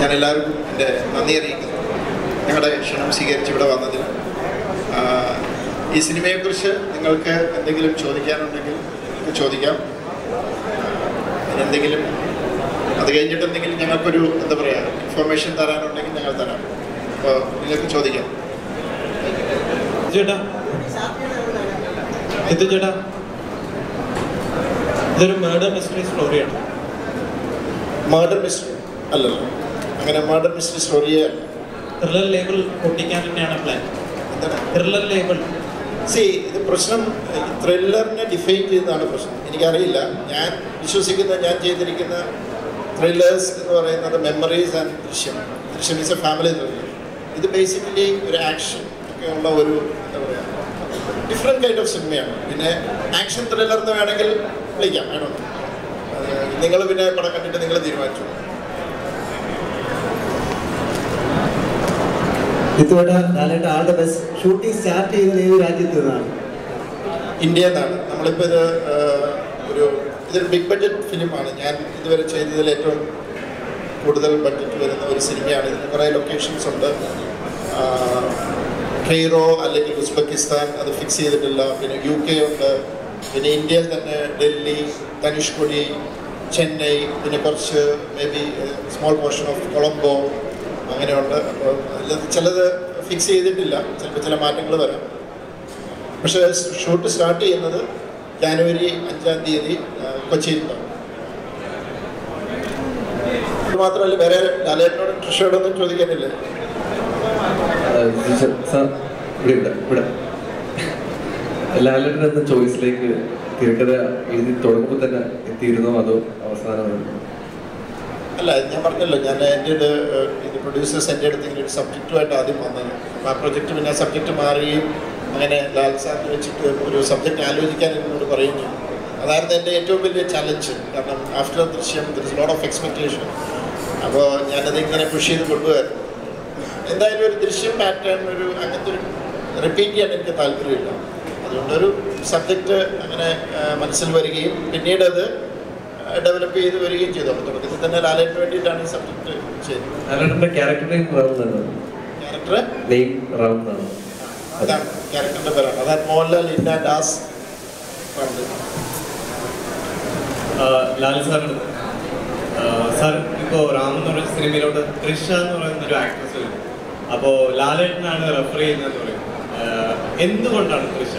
ഞാൻ എല്ലാവർക്കും എൻ്റെ നന്ദി അറിയിക്കുന്നു ഞങ്ങളുടെ ക്ഷണം സ്വീകരിച്ച് ഇവിടെ വന്നതിന് ആ, ഈ സിനിമയെക്കുറിച്ച് നിങ്ങൾക്ക് എന്തെങ്കിലും ചോദിക്കാനുണ്ടെങ്കിൽ നിങ്ങൾക്ക് ചോദിക്കാം ഇനി എന്തെങ്കിലും അത് കഴിഞ്ഞിട്ട് എന്തെങ്കിലും ഞങ്ങൾക്കൊരു എന്താ പറയുക ഇൻഫർമേഷൻ തരാനുണ്ടെങ്കിൽ ഞങ്ങൾ തരാം അപ്പോൾ നിങ്ങൾക്ക് ചോദിക്കാം ചേട്ടാ ഇത് ചേട്ടാ ഇതൊരു മേർഡർ മിസ്റ്ററി സ്റ്റോറിയാണ് മർഡർ മിസ്റ്ററി അല്ലല്ലോ അങ്ങനെ മർഡർ മിസ്റ്ററി സ്റ്റോറിയെ അല്ല ത്രില്ലർ ലേബിൾ പൊട്ടിക്കാൻ തന്നെയാണ് പ്ലാൻ എന്താണ് ത്രില്ലർ ലേബിൾ സി ഇത് പ്രശ്നം ത്രില്ലറിനെ ഡിഫൈൻ ചെയ്തതാണ് പ്രശ്നം എനിക്കറിയില്ല ഞാൻ വിശ്വസിക്കുന്ന ഞാൻ ചെയ്തിരിക്കുന്ന ത്രില്ലേഴ്സ് എന്ന് പറയുന്നത് memories and Drishyam Drishyam is a family thriller ഇത് ബേസിക്കലി ഒരു ആക്ഷൻ ഒക്കെ ഉള്ള ഒരു എന്താ പറയുക ഡിഫറെൻറ്റ് കൈൻഡ് ഓഫ് സിനിമയാണ് പിന്നെ ആക്ഷൻ ത്രില്ലർ എന്ന് വേണമെങ്കിൽ വിളിക്കാം വേണോ നിങ്ങൾ പിന്നെ പടം കണ്ടിട്ട് നിങ്ങൾ തീരുമാനിച്ചു ഇത്തോടെ ലാലേട്ട all the best shooting start ചെയ്യുന്നത് ഏത് രാജ്യത്ത് നിന്നാണ് ഇന്ത്യ എന്നാണ് നമ്മളിപ്പോൾ ഇത് ആ, ഒരു ഇതൊരു ബിഗ് ബഡ്ജറ്റ് ഫിലിമാണ് ഞാൻ ഇതുവരെ ചെയ്തതിൽ ഏറ്റവും കൂടുതൽ ബഡ്ജറ്റ് വരുന്ന ഒരു സിനിമയാണ് ഇതിന് കുറേ ലൊക്കേഷൻസ് ഉണ്ട് ആ, കെയ്റോ അല്ലെങ്കിൽ ഉസ്ബെക്കിസ്ഥാൻ അത് ഫിക്സ് ചെയ്തിട്ടില്ല പിന്നെ യു കെ ഉണ്ട് പിന്നെ ഇന്ത്യയിൽ തന്നെ ഡൽഹി ധനുഷ്കൊടി ചെന്നൈ പിന്നെ കുറച്ച് may be small portion of Colombo അങ്ങനെയുണ്ട് അപ്പോൾ അതിൽ ചിലത് ഫിക്സ് ചെയ്തിട്ടില്ല ചിലപ്പോൾ ചില മാറ്റങ്ങൾ വരാം പക്ഷേ ഷൂട്ട് സ്റ്റാർട്ട് ചെയ്യുന്നത് ജാനുവരി അഞ്ചാം തീയതി ആ, കൊച്ചിയിലുണ്ടാവും ഇത് മാത്രമല്ല വേറെ ലാലേട്ടനോടും കൃഷിയോടൊന്നും ചോദിക്കാനില്ലേ സാർ ഇവിടെ ഇവിടെ ഇവിടെ ലാലൻ എന്ന ചോയ്സിലേക്ക് തിരക്കഥ എഴുതി തുടങ്ങുമ്പോൾ തന്നെ എത്തിയിരുന്നോ അതോ അവസാനം അല്ല ഞാൻ പറഞ്ഞല്ലോ ഞാൻ എൻ്റെ ഇത് ഏഹ്, ഇത് പ്രൊഡ്യൂസേഴ്സ് എൻ്റെ അടുത്ത് ഇങ്ങനെ ഒരു സബ്ജക്റ്റുമായിട്ട് ആദ്യം വന്നത് അപ്പോൾ ആ പ്രൊജക്റ്റ് പിന്നെ സബ്ജക്റ്റ് മാറുകയും അങ്ങനെ ലാൽ സാറിന് വെച്ചിട്ട് ഒരു സബ്ജക്റ്റ് ആലോചിക്കാൻ എന്നോട് പറയുകയും ചെയ്തു അതായിരുന്നു എൻ്റെ ഏറ്റവും വലിയ ചലഞ്ച് കാരണം after Drishyam there is lot of expectation അപ്പോൾ ഞാനത് ഇങ്ങനെ പുഷ് ചെയ്ത് കൊണ്ടുവരുന്നു എന്തായാലും ഒരു ദൃശ്യം പാറ്റേൺ ഒരു അങ്ങനത്തെ ഒരു റിപ്പീറ്റ് ചെയ്യാൻ എനിക്ക് താല്പര്യമില്ല അതുകൊണ്ടൊരു സബ്ജക്റ്റ് അങ്ങനെ ആ, മനസ്സിൽ വരികയും പിന്നീട് അത് ഡെവലപ്പ് ചെയ്ത് വരികയും ചെയ്തു അപ്പോൾ തുടക്കത്തിൽ തന്നെ ലാലേട്ടിന് വേണ്ടിയിട്ടാണ് ഈ സബ്ജക്റ്റ് ചെയ്തത് ലാലേട്ടൻ്റെ ക്യാരക്ടർ നെയിം റാം എന്നാണ് ക്യാരക്ടർ നെയിം റാം എന്നാണ് അതാണ് ക്യാരക്ടറിൻ്റെ പേരാണ് അതാണ് മോഹൻലാൽ ഇന്ന ദാസ് പറഞ്ഞത് ലാൽ സാറിന് സാർ ഇപ്പോൾ റാം എന്ന് പറയുന്ന സിനിമയിലോട്ട് തൃഷ എന്ന് പറയുന്ന ഒരു ആക്ട്രസ് വരും അപ്പോൾ ലാലേട്ടനാണ് റെഫർ ചെയ്യുന്നതെന്ന് പറയും ആഹ് എന്തുകൊണ്ടാണ് തൃഷ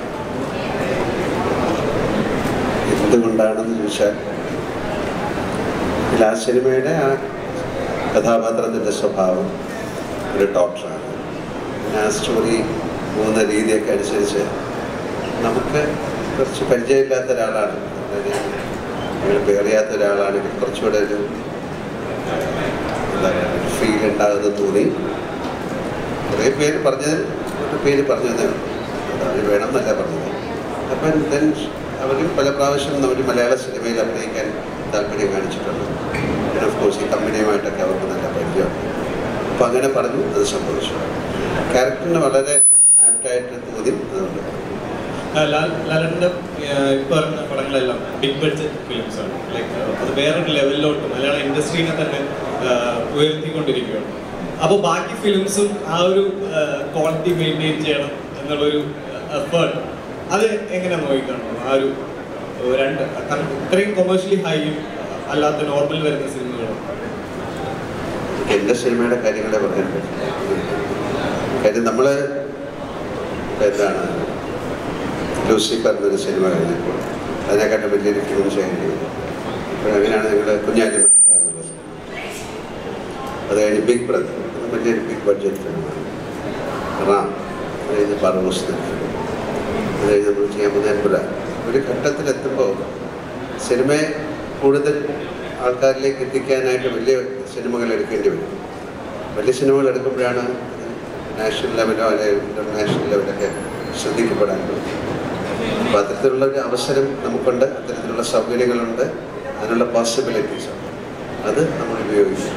എന്തുകൊണ്ടാണെന്ന് ചോദിച്ചാൽ ഇതിൽ ആ സിനിമയുടെ ആ കഥാപാത്രത്തിൻ്റെ സ്വഭാവം ഒരു ഡോക്ടറാണ് പിന്നെ ആ സ്റ്റോറി പോകുന്ന രീതിയൊക്കെ അനുസരിച്ച് നമുക്ക് കുറച്ച് പരിചയമില്ലാത്ത ഒരാളാണ് അതായത് ഞങ്ങൾ അറിയാത്ത ഒരാളാണെങ്കിൽ കുറച്ചുകൂടെ ഒരു എന്താ പറയുക ഒരു ഫീൽ ഉണ്ടാകുന്ന തോന്നി കുറേ പേര് പറഞ്ഞതിൽ ഒരു പേര് പറഞ്ഞു തന്നെ അതാണ് വേണമെന്നല്ല പറഞ്ഞത് അപ്പം ദെൻ അവരും പല പ്രാവശ്യം അവർ മലയാള സിനിമയിൽ അഭിനയിക്കാൻ താല്പര്യം കാണിച്ചിട്ടുണ്ട് പിന്നെ ഓഫ് കോഴ്സ് ഈ കമ്പനിയുമായിട്ടൊക്കെ അവർക്ക് നല്ല പരിചയമുണ്ട് അപ്പോൾ അങ്ങനെ പറഞ്ഞു അത് സംഭവിച്ചു ക്യാരക്ടറിന് വളരെ ആപ്റ്റായിട്ട് തോന്നി അതുകൊണ്ട് ആഹ് ലാൽ ലാലേട്ടൻ്റെ ഇപ്പോൾ ഇറങ്ങുന്ന പടങ്ങളെല്ലാം ബിഗ് ബഡ്ജറ്റ് ഫിലിംസ് ആണ് ലൈക്ക് അത് വേറൊരു ലെവലിലോട്ട് മലയാള ഇൻഡസ്ട്രീനെ തന്നെ ആഹ് ഉയർത്തിക്കൊണ്ടിരിക്കുകയാണ് അപ്പോൾ ബാക്കി ഫിലിംസും ആ ഒരു ക്വാളിറ്റി മെയിൻറ്റെയിൻ ചെയ്യണം എന്നുള്ളൊരു എഫേർട്ട് അത് എങ്ങനെ നോക്കിക്കാണുന്നു ആ ഒരു ഏഹ് രണ്ട് കാരണം ഇത്രയും കൊമേഴ്ഷ്യലി ഹൈയും അല്ലാത്ത നോർമൽ വരുന്ന സിനിമകളും എനിക്ക് എൻ്റെ സിനിമയുടെ കാര്യങ്ങളെ പറയാൻ പറ്റും കാര്യം നമ്മൾ എന്താണ് ലൂസിഫർ എന്നൊരു സിനിമ കഴിഞ്ഞപ്പോൾ അതിനെക്കാട്ടും വലിയൊരു ഫിലിം ചെയ്യാൻ കഴിയും അപ്പോഴങ്ങനെയാണ് ഞങ്ങൾ കുഞ്ഞാലി മണിക്കാറുള്ളത് അത് കഴിഞ്ഞ് ബിഗ് ബ്രദർ അത് വലിയൊരു ബിഗ് ബഡ്ജറ്റ് ഫിലിമാണ് റാം അത് കഴിഞ്ഞ് ബറൂസ് എന്ന ഫിലിം അത് കഴിഞ്ഞ് നമ്മൾ ചെയ്യാൻ പോകുന്ന എമ്പുരാൻ ഒരു ഘട്ടത്തിലെത്തുമ്പോൾ സിനിമയെ കൂടുതൽ ആൾക്കാരിലേക്ക് എത്തിക്കാനായിട്ട് വലിയ സിനിമകൾ എടുക്കേണ്ടി വരും വലിയ സിനിമകൾ എടുക്കുമ്പോഴാണ് നാഷണൽ ലെവലോ അല്ലെങ്കിൽ ഇൻ്റർനാഷണൽ ലെവലൊക്കെ ശ്രദ്ധിക്കപ്പെടാനുള്ളത് അപ്പോൾ അത്തരത്തിലുള്ള ഒരു അവസരം നമുക്കുണ്ട് അത്തരത്തിലുള്ള സൗകര്യങ്ങളുണ്ട് അതിനുള്ള പോസിബിലിറ്റീസ് ഉണ്ട് അത് നമ്മൾ ഉപയോഗിക്കും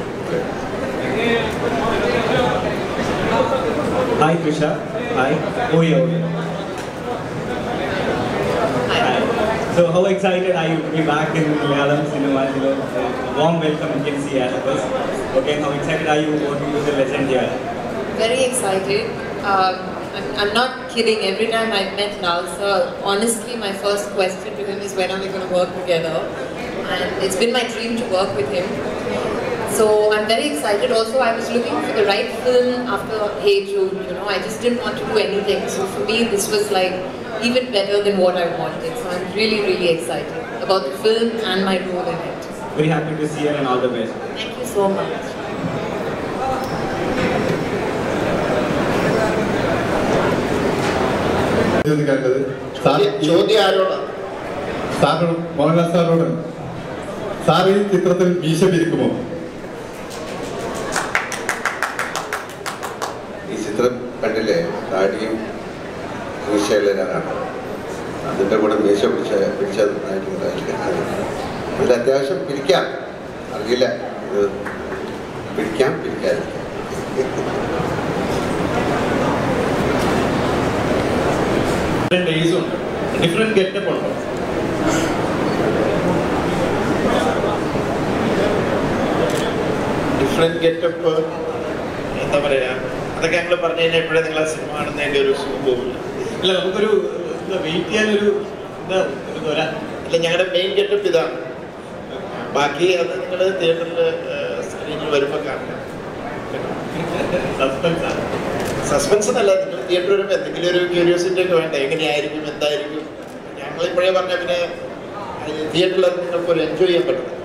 ഹായ് കൃഷ ഹായ് ഓയോ hi So how excited are you to be back in Malayalam cinema? You know, a warm welcome you can see all of us. Okay, how excited are you working with the legend here? very excited. Um, I'm, I'm not kidding. Every time I've met Lal sir, honestly, my first question to him is when are we going to work together? And it's been my dream to work with him. So I'm very excited. Also, I was looking for the right film after Hey Jude. You know, I just didn't want to do anything. So for me, this was like even better than what I wanted. So I'm really, really excited about the film and my role in it. Very happy to see you and all the best. Thank you so much. ചോദിക്കേണ്ടത് sir ചോദ്യം- ചോദ്യം ആരോടാണ് സാറിനോട് മോഹൻലാൽ സാറിനോട് sir ഈ ചിത്രത്തിൽ മീശ പിരിക്കുമോ ഈ ചിത്രം കണ്ടില്ലേ താടിയും മീശയുള്ള ഒരാളാണ് അതിൻ്റെ കൂടെ മീശ പിടിച്ച പിടിച്ചതായിട്ടുണ്ടായില്ല അതിൽ അത്യാവശ്യം പിരിക്കാം അറിയില്ല ഇത് പിടിക്കാം പിടിക്കാതിരിക്കാം ഡിഫറെന്റ് ഡേയ്സും ഉണ്ട് ഡിഫറെന്റ് ഗെറ്റപ്പ് ഉണ്ടോ ഡിഫറെന്റ് ഗെറ്റപ്പ് എന്താ പറയാ അതൊക്കെ ഞങ്ങൾ പറഞ്ഞു കഴിഞ്ഞാൽ എപ്പോഴും നിങ്ങൾ ആ സിനിമ കാണുന്നതിന്റെ ഒരു സുഖം പോകില്ല അല്ല നമുക്കൊരു എന്താ വെയിറ്റ് ചെയ്യാനൊരു എന്താ ഒരു തൊര അല്ല ഞങ്ങളുടെ മെയിൻ ഗെറ്റപ്പ് ഇതാണ് ബാക്കി അത് നിങ്ങൾ തിയേറ്ററിൽ സ്ക്രീനിൽ വരുമ്പോൾ കാണണം സസ്പെൻസ് ആണ് സസ്പെൻസ് എന്നല്ല നിങ്ങൾ തിയേറ്റർ വരുമ്പോൾ എന്തെങ്കിലും ഒരു ക്യൂരിയോസിറ്റി ഒക്കെ വേണ്ട എങ്ങനെയായിരിക്കും എന്തായിരിക്കും ഞങ്ങളിപ്പോഴേ പറഞ്ഞ പിന്നെ തിയേറ്ററിൽ അത് നിങ്ങൾക്ക് ഒരു എൻജോയ് ചെയ്യാൻ പറ്റും